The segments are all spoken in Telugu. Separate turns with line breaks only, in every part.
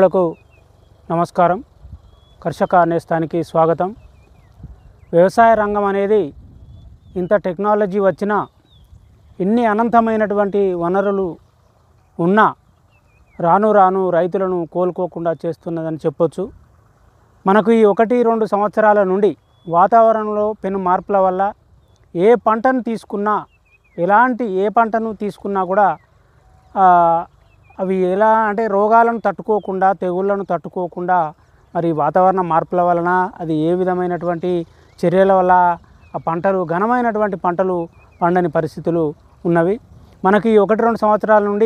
మిత్రులకు నమస్కారం కర్షక నేస్తానికి స్వాగతం వ్యవసాయ రంగం అనేది ఇంత టెక్నాలజీ వచ్చినా ఇన్ని అనంతమైనటువంటి వనరులు ఉన్నా రాను రాను రైతులను కోలుకోకుండా చేస్తున్నదని చెప్పొచ్చు మనకు ఈ ఒకటి రెండు సంవత్సరాల నుండి వాతావరణంలో పెను మార్పుల వల్ల ఏ పంటను తీసుకున్నా ఎలాంటి ఏ పంటను తీసుకున్నా కూడా ఆ, అవి ఎలా అంటే రోగాలను తట్టుకోకుండా తెగుళ్ళను తట్టుకోకుండా మరి వాతావరణ మార్పుల వలన అది ఏ విధమైనటువంటి చర్యల వల్ల ఆ పంటలు ఘనమైనటువంటి పంటలు పండని పరిస్థితులు ఉన్నవి మనకి ఈ ఒకటి రెండు సంవత్సరాల నుండి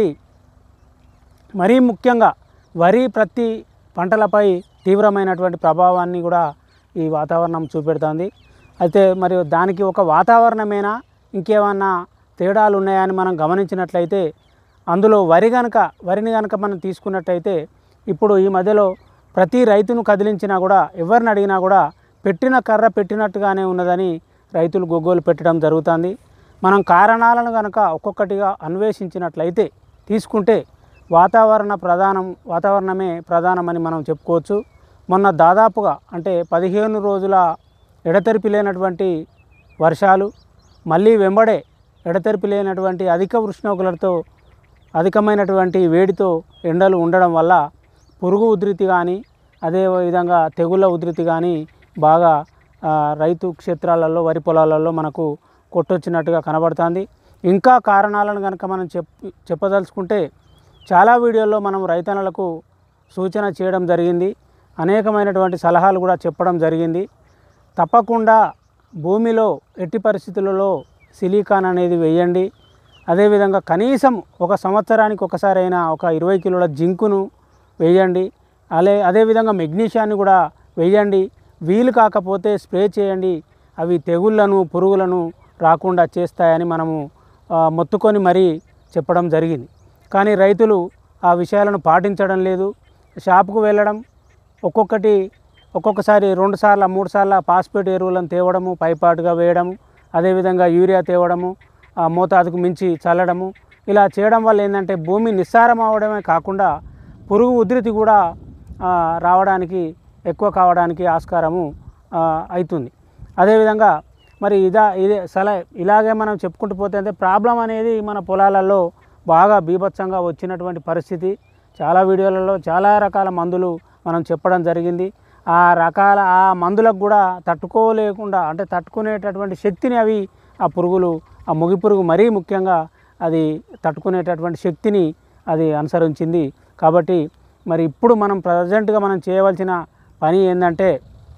మరీ ముఖ్యంగా వరి ప్రతి పంటలపై తీవ్రమైనటువంటి ప్రభావాన్ని కూడా ఈ వాతావరణం చూపెడుతుంది అయితే మరి దానికి ఒక వాతావరణమేనా ఇంకేమన్నా తేడాలు ఉన్నాయని మనం గమనించినట్లయితే అందులో వరి గనక వరిని గనక మనం తీసుకున్నట్టయితే ఇప్పుడు ఈ మధ్యలో ప్రతి రైతును కదిలించినా కూడా ఎవరిని అడిగినా కూడా పెట్టిన కర్ర పెట్టినట్టుగానే ఉన్నదని రైతులు గొగ్గోలు పెట్టడం జరుగుతుంది మనం కారణాలను కనుక ఒక్కొక్కటిగా అన్వేషించినట్లయితే తీసుకుంటే వాతావరణ ప్రధానం వాతావరణమే ప్రధానమని మనం చెప్పుకోవచ్చు మొన్న దాదాపుగా అంటే పదిహేను రోజుల ఎడతెరిపి లేనటువంటి వర్షాలు మళ్ళీ వెంబడే ఎడతెరిపి లేనటువంటి అధిక ఉష్ణోగ్రతతో అధికమైనటువంటి వేడితో ఎండలు ఉండడం వల్ల పురుగు ఉధృతి కానీ అదే విధంగా తెగుళ్ళ ఉధృతి కానీ బాగా ఆ, రైతు క్షేత్రాలలో వరి పొలాలలో మనకు కొట్టొచ్చినట్టుగా కనబడుతుంది ఇంకా కారణాలను కనుక మనం చెప్ చెప్పదలుచుకుంటే చాలా వీడియోల్లో మనం రైతన్నలకు సూచన చేయడం జరిగింది అనేకమైనటువంటి సలహాలు కూడా చెప్పడం జరిగింది తప్పకుండా భూమిలో ఎట్టి పరిస్థితులలో సిలికాన్ అనేది వేయండి అదేవిధంగా కనీసం ఒక సంవత్సరానికి ఒకసారైనా ఒక ఇరవై కిలోల జింకును వేయండి అలే అదేవిధంగా మెగ్నీషియాన్ని కూడా వేయండి వీలు కాకపోతే స్ప్రే చేయండి అవి తెగుళ్ళను పురుగులను రాకుండా చేస్తాయని మనము ఆ, మొత్తుకొని మరీ చెప్పడం జరిగింది కానీ రైతులు ఆ విషయాలను పాటించడం లేదు షాపుకు వెళ్ళడం ఒక్కొక్కటి ఒక్కొక్కసారి రెండు సార్లు మూడు సార్లు పాస్పేట్ ఎరువులను తేవడము పైపాటుగా వేయడము అదేవిధంగా యూరియా తేవడము ఆ మోతాదుకు మించి చల్లడము ఇలా చేయడం వల్ల ఏంటంటే భూమి నిస్సారం అవడమే కాకుండా పురుగు ఉధృతి కూడా ఆ, రావడానికి ఎక్కువ కావడానికి ఆస్కారము ఆ, అవుతుంది అదేవిధంగా మరి ఇదా ఇదే సలహా ఇలాగే మనం చెప్పుకుంటూ పోతే అంటే ప్రాబ్లం అనేది మన పొలాలలో బాగా బీభత్సంగా వచ్చినటువంటి పరిస్థితి చాలా వీడియోలలో చాలా రకాల మందులు మనం చెప్పడం జరిగింది ఆ రకాల ఆ మందులకు కూడా తట్టుకోలేకుండా అంటే తట్టుకునేటటువంటి శక్తిని అవి ఆ పురుగులు ఆ ముగి పురుగు మరీ ముఖ్యంగా అది తట్టుకునేటటువంటి శక్తిని అది అనుసరించింది కాబట్టి మరి ఇప్పుడు మనం ప్రజెంట్గా మనం చేయవలసిన పని ఏంటంటే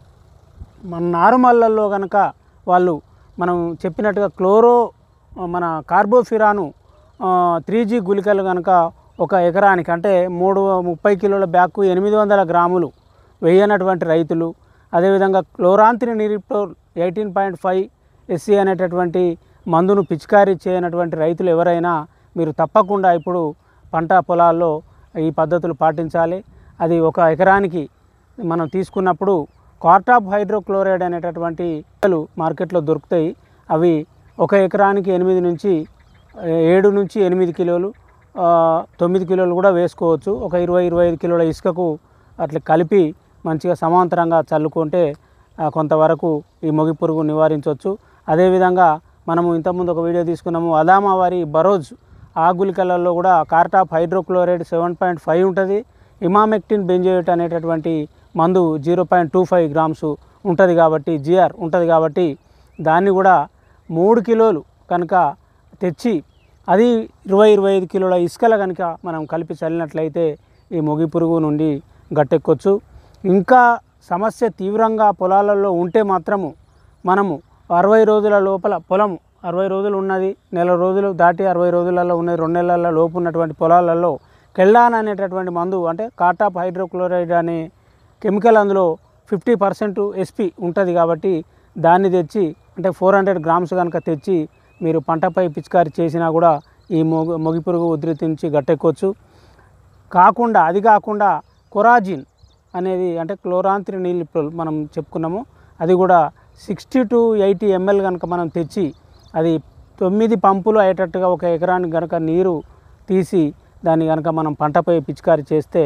మన నారుమల్లల్లో కనుక వాళ్ళు మనం చెప్పినట్టుగా క్లోరో మన కార్బోఫిరాను త్రీ జీ గుళికలు కనుక ఒక ఎకరానికి అంటే మూడు ముప్పై కిలోల బ్యాగ్కు ఎనిమిది వందల గ్రాములు వేయనటువంటి రైతులు అదేవిధంగా క్లోరాంతిని నిరిప్టోల్ ఎయిటీన్ పాయింట్ ఫైవ్ ఎస్సీ అనేటటువంటి మందును పిచికారీ చేయనటువంటి రైతులు ఎవరైనా మీరు తప్పకుండా ఇప్పుడు పంట పొలాల్లో ఈ పద్ధతులు పాటించాలి అది ఒక ఎకరానికి మనం తీసుకున్నప్పుడు కార్టాప్ హైడ్రోక్లోరైడ్ అనేటటువంటి లు మార్కెట్లో దొరుకుతాయి అవి ఒక ఎకరానికి ఎనిమిది నుంచి ఏడు నుంచి ఎనిమిది కిలోలు ఆ, తొమ్మిది కిలోలు కూడా వేసుకోవచ్చు ఒక ఇరవై ఇరవై ఐదు కిలోల ఇసుకకు అట్లా కలిపి మంచిగా సమాంతరంగా చల్లుకుంటే ఆ, కొంతవరకు ఈ మొగి పురుగు నివారించవచ్చు అదేవిధంగా మనము ఇంతకుముందు ఒక వీడియో తీసుకున్నాము అదామా వారి బరోజ్ ఆ గుళికలలో కూడా cartap hydrochloride seven point five ఉంటుంది ఇమామెక్టిన్ బెంజోయేట్ అనేటటువంటి మందు zero point two five grams ఉంటుంది కాబట్టి జిఆర్ ఉంటుంది కాబట్టి దాన్ని కూడా మూడు కిలోలు కనుక తెచ్చి అది ఇరవై ఇరవై ఐదు కిలోల ఇసుకల కనుక మనం కలిపి చల్లినట్లయితే ఈ మొగి పురుగు నుండి గట్టెక్కొచ్చు ఇంకా సమస్య తీవ్రంగా పొలాలలో ఉంటే మాత్రము మనము అరవై రోజుల లోపల పొలం అరవై రోజులు ఉన్నది నెల రోజులు దాటి అరవై రోజులలో ఉన్నది రెండు నెలల లోపు ఉన్నటువంటి పొలాలలో కెల్డాన్ అనేటటువంటి మందు అంటే కాటాప్ హైడ్రోక్లోరైడ్ అనే కెమికల్ అందులో ఫిఫ్టీ పర్సెంట్ ఎస్పి ఉంటుంది కాబట్టి దాన్ని తెచ్చి అంటే ఫోర్ హండ్రెడ్ గ్రామ్స్ కనుక తెచ్చి మీరు పంటపై పిచికారి చేసినా కూడా ఈ మొగ మొగి పురుగు ఉధృతి నుంచి గట్టెక్కొచ్చు కాకుండా అది కాకుండా కొరాజిన్ అనేది అంటే క్లోరాంత్రి నీళ్ళు మనం చెప్పుకున్నాము అది కూడా సిక్స్టీ టు ఎయిటీ ఎంఎల్ కనుక మనం తెచ్చి అది తొమ్మిది పంపులు అయ్యేటట్టుగా ఒక ఎకరానికి కనుక నీరు తీసి దాన్ని కనుక మనం పంటపై పిచికారి చేస్తే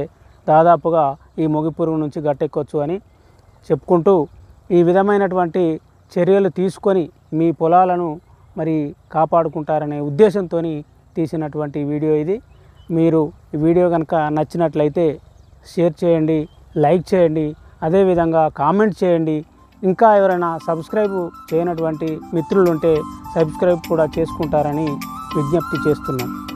దాదాపుగా ఈ మొగి పురుగు నుంచి గట్టెక్కొచ్చు అని చెప్పుకుంటూ ఈ విధమైనటువంటి చర్యలు తీసుకొని మీ పొలాలను మరి కాపాడుకుంటారనే ఉద్దేశంతో తీసినటువంటి వీడియో ఇది మీరు ఈ వీడియో కనుక నచ్చినట్లయితే షేర్ చేయండి లైక్ చేయండి అదేవిధంగా కామెంట్ చేయండి ఇంకా ఎవరైనా సబ్స్క్రైబ్ చేయనటువంటి మిత్రులు ఉంటే సబ్స్క్రైబ్ కూడా చేసుకుంటారని విజ్ఞప్తి చేస్తున్నాను